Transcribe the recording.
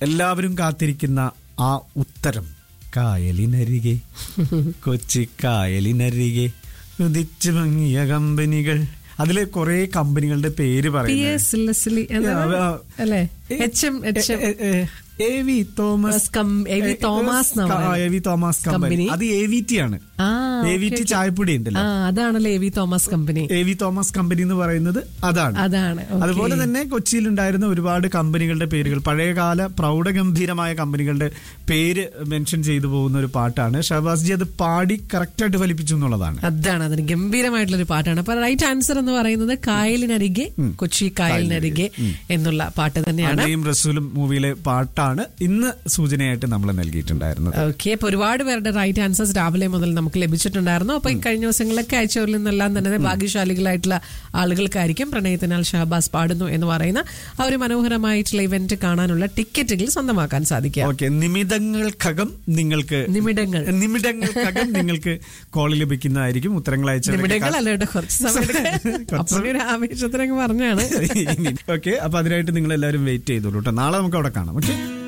എല്ലാവരും കാത്തിരിക്കുന്ന ആ ഉത്തരം കായലിനരികെ കൊച്ചി കായലിനരികെ ഉദിച്ചു ഭംഗിയ കമ്പനികൾ അതിലെ കുറെ കമ്പനികളുടെ പേര് പി പറയുന്നത് എസ് ലെസ്ലി എന്താണ്? ആ, അല്ലേ H M H M A- A- A V Thomas company- A V Thomas എന്നാ ക- പറയുന്നത്. A V Thomas company company. അത് എ വി ടി ആണ് ആ എ വി ടി ചായപ്പൊടി ആ ഉണ്ടല്ലോ അതാണല്ലേ A V Thomas company A V Thomas company എന്ന് പറയുന്നത് അതാണ് അതാണ് okay. അതുപോലെ തന്നെ കൊച്ചിയിൽ ഉണ്ടായിരുന്ന ഒരുപാട് കമ്പനികളുടെ പേരുകൾ പഴയകാല പ്രൗഢഗംഭീരമായ കമ്പനികളുടെ പേര് മെൻഷൻ ചെയ്തു പോകുന്ന ഒരു പാട്ടാണ് ഷഹബാസ് ജി അത് പാടി കറക്റ്റായിട്ട് ഫലിപ്പിച്ചു എന്നുള്ളതാണ് അതാണ് അതിന് ഗംഭീരമായിട്ടുള്ള ഒരു പാട്ടാണ് അപ്പൊ റൈറ്റ് ആൻസർ എന്ന് പറയുന്നത് കായലിനരികെ കൊച്ചി കായലിനരികെ എന്നുള്ള പാട്ട് തന്നെയാണ് അന്നയും റസൂലും മൂവിയിലെ പാട്ടാണ് ഇന്ന് സൂചനയായിട്ട് നമ്മൾ നൽകിയിട്ടുണ്ടായിരുന്നത് ഓക്കെ അപ്പൊ ഒരുപാട് പേരുടെ റൈറ്റ് ആൻസേഴ്സ് രാവിലെ മുതൽ നമുക്ക് ലഭിച്ചിട്ടുണ്ടായിരുന്നു അപ്പൊ ഈ കഴിഞ്ഞ ദിവസങ്ങളിലൊക്കെ അയച്ചവരിൽ നിന്നെല്ലാം തന്നെ ഭാഗ്യശാലികളായിട്ടുള്ള ആളുകൾക്കായിരിക്കും പ്രണയത്തിനാൽ ഷഹബാസ് പാടുന്നു എന്ന് പറയുന്ന ആ ഒരു മനോഹരമായിട്ടുള്ള ഇവന്റ് കാണാനുള്ള ടിക്കറ്റുകൾ സ്വന്തമാക്കാൻ സാധിക്കുക ഓക്കെ നിമിതങ്ങൾക്കകം നിങ്ങൾക്ക് നിമിടങ്ങൾ നിമിടങ്ങൾക്കകം നിങ്ങൾക്ക് കോൾ ലഭിക്കുന്നതായിരിക്കും ഉത്തരങ്ങൾ നിമിടങ്ങൾ അയച്ച അല്ല കേട്ടോ കുറച്ച് സമയം കുറച്ച് അപ്പൊ ഒരു ആവേശത്തിനൊക്കെ പറഞ്ഞാണ് ഓക്കെ അപ്പൊ അതിനായിട്ട് നിങ്ങൾ എല്ലാവരും വെയിറ്റ് ചെയ്തോളൂ കേട്ടോ നാളെ നമുക്ക് അവിടെ കാണാം ഓക്കെ